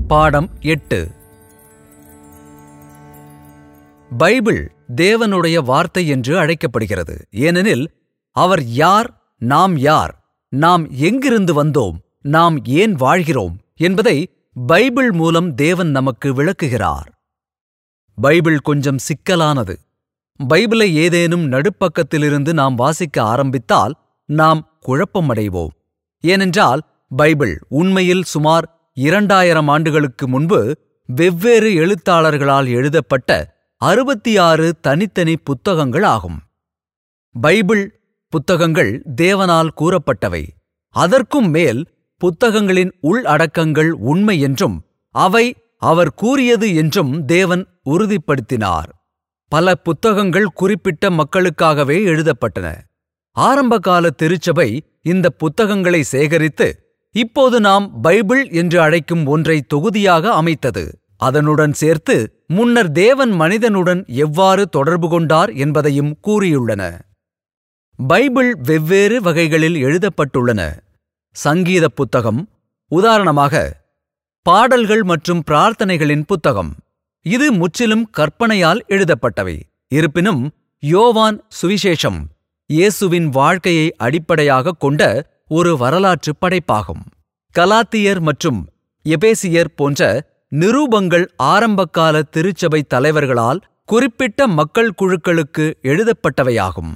பாடம் எட்டு பைபிள் தேவனுடைய வார்த்தை என்று அழைக்கப்படுகிறது ஏனெனில் அவர் யார் நாம் யார் நாம் எங்கிருந்து வந்தோம் நாம் ஏன் வாழ்கிறோம் என்பதை பைபிள் மூலம் தேவன் நமக்கு விளக்குகிறார் பைபிள் கொஞ்சம் சிக்கலானது பைபிளை ஏதேனும் நடுப்பக்கத்திலிருந்து நாம் வாசிக்க ஆரம்பித்தால் நாம் குழப்பமடைவோம் ஏனென்றால் பைபிள் உண்மையில் சுமார் இரண்டாயிரம் ஆண்டுகளுக்கு முன்பு வெவ்வேறு எழுத்தாளர்களால் எழுதப்பட்ட அறுபத்தி ஆறு தனித்தனி புத்தகங்கள் ஆகும் பைபிள் புத்தகங்கள் தேவனால் கூறப்பட்டவை அதற்கும் மேல் புத்தகங்களின் உள் அடக்கங்கள் உண்மை என்றும் அவை அவர் கூறியது என்றும் தேவன் உறுதிப்படுத்தினார் பல புத்தகங்கள் குறிப்பிட்ட மக்களுக்காகவே எழுதப்பட்டன ஆரம்பகால திருச்சபை இந்த புத்தகங்களை சேகரித்து இப்போது நாம் பைபிள் என்று அழைக்கும் ஒன்றை தொகுதியாக அமைத்தது அதனுடன் சேர்த்து முன்னர் தேவன் மனிதனுடன் எவ்வாறு தொடர்பு கொண்டார் என்பதையும் கூறியுள்ளன பைபிள் வெவ்வேறு வகைகளில் எழுதப்பட்டுள்ளன சங்கீத புத்தகம் உதாரணமாக பாடல்கள் மற்றும் பிரார்த்தனைகளின் புத்தகம் இது முற்றிலும் கற்பனையால் எழுதப்பட்டவை இருப்பினும் யோவான் சுவிசேஷம் இயேசுவின் வாழ்க்கையை அடிப்படையாகக் கொண்ட ஒரு வரலாற்றுப் படைப்பாகும் கலாத்தியர் மற்றும் எபேசியர் போன்ற நிரூபங்கள் ஆரம்பகால திருச்சபை தலைவர்களால் குறிப்பிட்ட மக்கள் குழுக்களுக்கு எழுதப்பட்டவையாகும்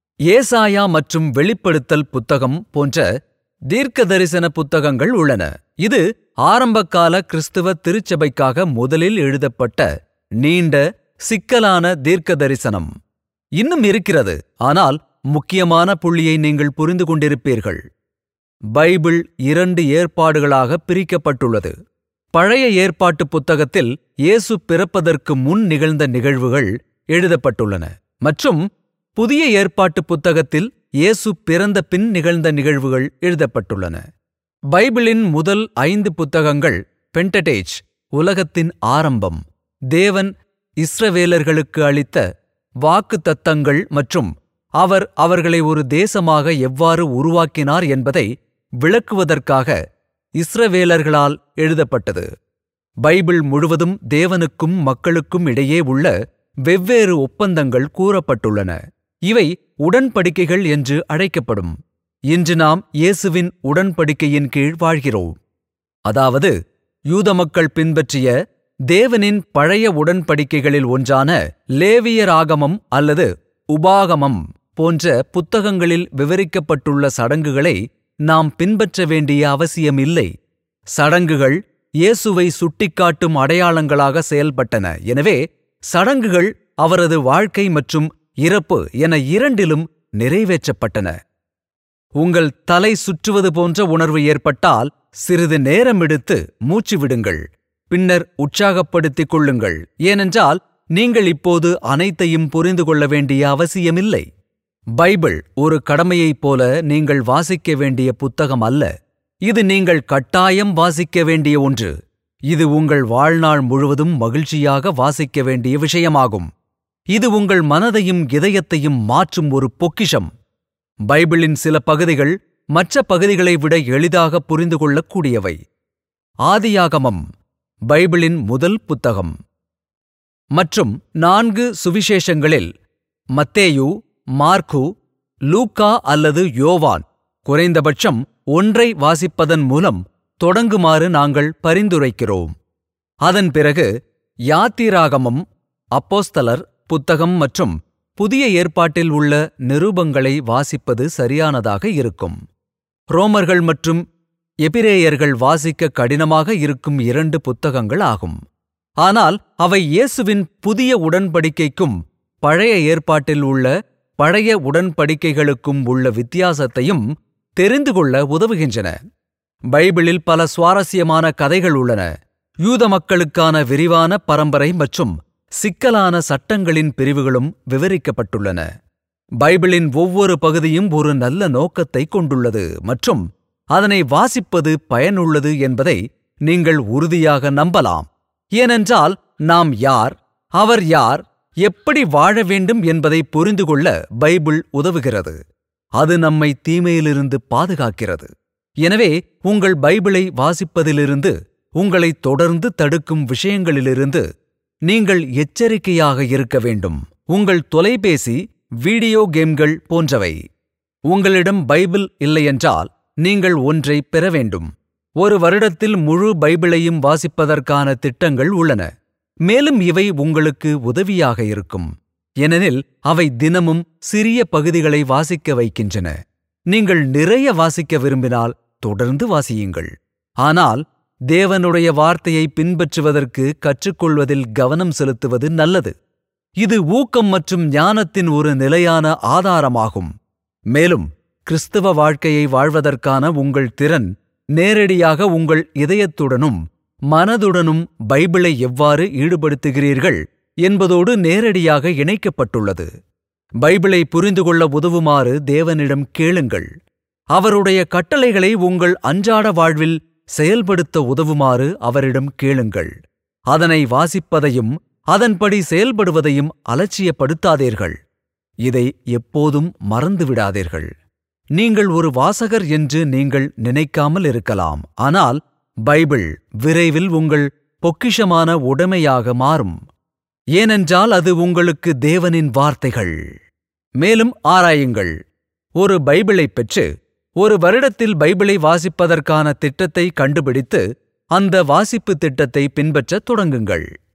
ஏசாயா மற்றும் வெளிப்படுத்தல் புத்தகம் போன்ற தீர்க்கதரிசன புத்தகங்கள் உள்ளன இது ஆரம்பகால கிறிஸ்துவ திருச்சபைக்காக முதலில் எழுதப்பட்ட நீண்ட சிக்கலான தீர்க்கதரிசனம் இன்னும் இருக்கிறது ஆனால் முக்கியமான புள்ளியை நீங்கள் புரிந்து கொண்டிருப்பீர்கள் பைபிள் இரண்டு ஏற்பாடுகளாக பிரிக்கப்பட்டுள்ளது பழைய ஏற்பாட்டு புத்தகத்தில் இயேசு பிறப்பதற்கு முன் நிகழ்ந்த நிகழ்வுகள் எழுதப்பட்டுள்ளன மற்றும் புதிய ஏற்பாட்டு புத்தகத்தில் இயேசு பிறந்த பின் நிகழ்ந்த நிகழ்வுகள் எழுதப்பட்டுள்ளன பைபிளின் முதல் ஐந்து புத்தகங்கள் பென்டடேஜ் உலகத்தின் ஆரம்பம் தேவன் இஸ்ரவேலர்களுக்கு அளித்த வாக்கு தத்தங்கள் மற்றும் அவர் அவர்களை ஒரு தேசமாக எவ்வாறு உருவாக்கினார் என்பதை விளக்குவதற்காக இஸ்ரவேலர்களால் எழுதப்பட்டது பைபிள் முழுவதும் தேவனுக்கும் மக்களுக்கும் இடையே உள்ள வெவ்வேறு ஒப்பந்தங்கள் கூறப்பட்டுள்ளன இவை உடன்படிக்கைகள் என்று அழைக்கப்படும் இன்று நாம் இயேசுவின் உடன்படிக்கையின் கீழ் வாழ்கிறோம் அதாவது யூத மக்கள் பின்பற்றிய தேவனின் பழைய உடன்படிக்கைகளில் ஒன்றான லேவியராகமம் அல்லது உபாகமம் போன்ற புத்தகங்களில் விவரிக்கப்பட்டுள்ள சடங்குகளை நாம் பின்பற்ற வேண்டிய அவசியமில்லை சடங்குகள் இயேசுவை சுட்டிக்காட்டும் அடையாளங்களாக செயல்பட்டன எனவே சடங்குகள் அவரது வாழ்க்கை மற்றும் இறப்பு என இரண்டிலும் நிறைவேற்றப்பட்டன உங்கள் தலை சுற்றுவது போன்ற உணர்வு ஏற்பட்டால் சிறிது நேரம் எடுத்து மூச்சு விடுங்கள் பின்னர் உற்சாகப்படுத்திக் கொள்ளுங்கள் ஏனென்றால் நீங்கள் இப்போது அனைத்தையும் புரிந்து கொள்ள வேண்டிய அவசியமில்லை பைபிள் ஒரு கடமையைப் போல நீங்கள் வாசிக்க வேண்டிய புத்தகம் அல்ல இது நீங்கள் கட்டாயம் வாசிக்க வேண்டிய ஒன்று இது உங்கள் வாழ்நாள் முழுவதும் மகிழ்ச்சியாக வாசிக்க வேண்டிய விஷயமாகும் இது உங்கள் மனதையும் இதயத்தையும் மாற்றும் ஒரு பொக்கிஷம் பைபிளின் சில பகுதிகள் மற்ற பகுதிகளை விட எளிதாக புரிந்து கொள்ளக்கூடியவை ஆதியாகமம் பைபிளின் முதல் புத்தகம் மற்றும் நான்கு சுவிசேஷங்களில் மத்தேயு மார்க்கு லூக்கா அல்லது யோவான் குறைந்தபட்சம் ஒன்றை வாசிப்பதன் மூலம் தொடங்குமாறு நாங்கள் பரிந்துரைக்கிறோம் அதன் பிறகு யாத்திராகமம் அப்போஸ்தலர் புத்தகம் மற்றும் புதிய ஏற்பாட்டில் உள்ள நிருபங்களை வாசிப்பது சரியானதாக இருக்கும் ரோமர்கள் மற்றும் எபிரேயர்கள் வாசிக்க கடினமாக இருக்கும் இரண்டு புத்தகங்கள் ஆகும் ஆனால் அவை இயேசுவின் புதிய உடன்படிக்கைக்கும் பழைய ஏற்பாட்டில் உள்ள பழைய உடன்படிக்கைகளுக்கும் உள்ள வித்தியாசத்தையும் தெரிந்து கொள்ள உதவுகின்றன பைபிளில் பல சுவாரஸ்யமான கதைகள் உள்ளன யூத மக்களுக்கான விரிவான பரம்பரை மற்றும் சிக்கலான சட்டங்களின் பிரிவுகளும் விவரிக்கப்பட்டுள்ளன பைபிளின் ஒவ்வொரு பகுதியும் ஒரு நல்ல நோக்கத்தை கொண்டுள்ளது மற்றும் அதனை வாசிப்பது பயனுள்ளது என்பதை நீங்கள் உறுதியாக நம்பலாம் ஏனென்றால் நாம் யார் அவர் யார் எப்படி வாழ வேண்டும் என்பதை புரிந்து கொள்ள பைபிள் உதவுகிறது அது நம்மை தீமையிலிருந்து பாதுகாக்கிறது எனவே உங்கள் பைபிளை வாசிப்பதிலிருந்து உங்களை தொடர்ந்து தடுக்கும் விஷயங்களிலிருந்து நீங்கள் எச்சரிக்கையாக இருக்க வேண்டும் உங்கள் தொலைபேசி வீடியோ கேம்கள் போன்றவை உங்களிடம் பைபிள் இல்லையென்றால் நீங்கள் ஒன்றை பெற வேண்டும் ஒரு வருடத்தில் முழு பைபிளையும் வாசிப்பதற்கான திட்டங்கள் உள்ளன மேலும் இவை உங்களுக்கு உதவியாக இருக்கும் ஏனெனில் அவை தினமும் சிறிய பகுதிகளை வாசிக்க வைக்கின்றன நீங்கள் நிறைய வாசிக்க விரும்பினால் தொடர்ந்து வாசியுங்கள் ஆனால் தேவனுடைய வார்த்தையை பின்பற்றுவதற்கு கற்றுக்கொள்வதில் கவனம் செலுத்துவது நல்லது இது ஊக்கம் மற்றும் ஞானத்தின் ஒரு நிலையான ஆதாரமாகும் மேலும் கிறிஸ்தவ வாழ்க்கையை வாழ்வதற்கான உங்கள் திறன் நேரடியாக உங்கள் இதயத்துடனும் மனதுடனும் பைபிளை எவ்வாறு ஈடுபடுத்துகிறீர்கள் என்பதோடு நேரடியாக இணைக்கப்பட்டுள்ளது பைபிளை புரிந்து கொள்ள உதவுமாறு தேவனிடம் கேளுங்கள் அவருடைய கட்டளைகளை உங்கள் அன்றாட வாழ்வில் செயல்படுத்த உதவுமாறு அவரிடம் கேளுங்கள் அதனை வாசிப்பதையும் அதன்படி செயல்படுவதையும் அலட்சியப்படுத்தாதீர்கள் இதை எப்போதும் மறந்துவிடாதீர்கள் நீங்கள் ஒரு வாசகர் என்று நீங்கள் நினைக்காமல் இருக்கலாம் ஆனால் பைபிள் விரைவில் உங்கள் பொக்கிஷமான உடைமையாக மாறும் ஏனென்றால் அது உங்களுக்கு தேவனின் வார்த்தைகள் மேலும் ஆராயுங்கள் ஒரு பைபிளைப் பெற்று ஒரு வருடத்தில் பைபிளை வாசிப்பதற்கான திட்டத்தை கண்டுபிடித்து அந்த வாசிப்பு திட்டத்தை பின்பற்றத் தொடங்குங்கள்